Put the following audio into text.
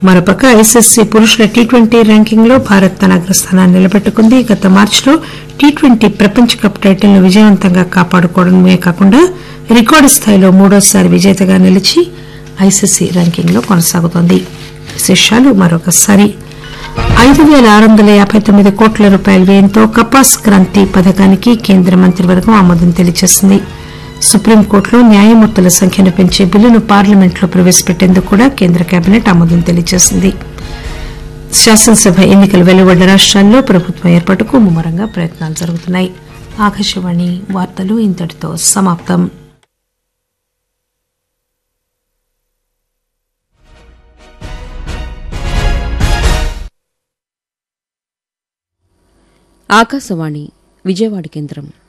మరోపక్క ఐసీసీ పురుషుల T twenty ranking లో భారత్ తన అగ్రస్థానాన్ని నిలబెట్టుకుంది గత మార్చిలో టీ ట్వంటీ ప్రపంచ కప్ టైటిల్ ను విజయవంతంగా కాపాడుకోవడమే కాకుండా రికార్డు స్థాయిలో మూడోసారి విజేతగా నిలిచి ఐసీసీ ర్యాంకింగ్ లో కొనసాగుతోంది విశేషాలు మరొకసారి ఐదు పేల ఆరు వందల యాబై తొమ్మిది కోట్ల రూపాయల వ్యయంతో కపాస్ క్రాంతి పథకానికి కేంద్ర మంత్రివర్గం ఆమోదం తెలియజేసింది సుప్రీంకోర్టులో న్యాయమూర్తుల సంఖ్యను పెంచే బిల్లును పార్లమెంట్లో ప్రవేశపెట్టేందుకు కూడా కేంద్ర కేబినెట్ ఆమోదం తెలియజేసింది శాసనసభ ఎన్నికలు వెలువడ్డ రాష్ట్రాల్లో ప్రభుత్వం ఏర్పాటుకు ముమ్మరంగా ప్రయత్నాలు జరుగుతున్నాయి ఆకాశవాణి వార్తలు ఇంతటితో సమాప్తం ఆకాశవాణి విజయవాడ కేంద్రం